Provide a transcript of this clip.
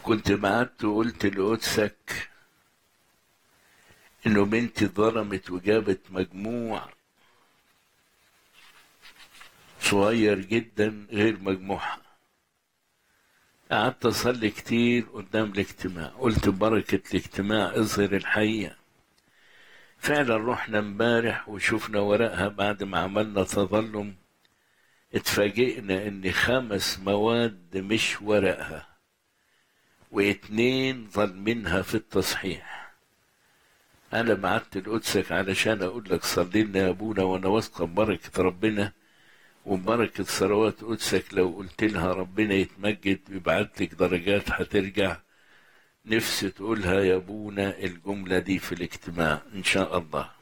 كنت بعت وقلت لقدسك انه بنتي ظلمت وجابت مجموع صغير جدا غير مجموعها قعدت اصلي كتير قدام الاجتماع قلت بركة الاجتماع اظهر الحقيقة فعلا رحنا امبارح وشفنا ورقها بعد ما عملنا تظلم اتفاجئنا ان خمس مواد مش ورقها واتنين ظالمينها في التصحيح انا بعت لقدسك علشان اقول لك صلي لنا يا ابونا وانا واثقه ببركه ربنا وبركه صلوات قدسك لو قلت لها ربنا يتمجد ويبعت لك درجات هترجع نفسي تقولها يا ابونا الجمله دي في الاجتماع ان شاء الله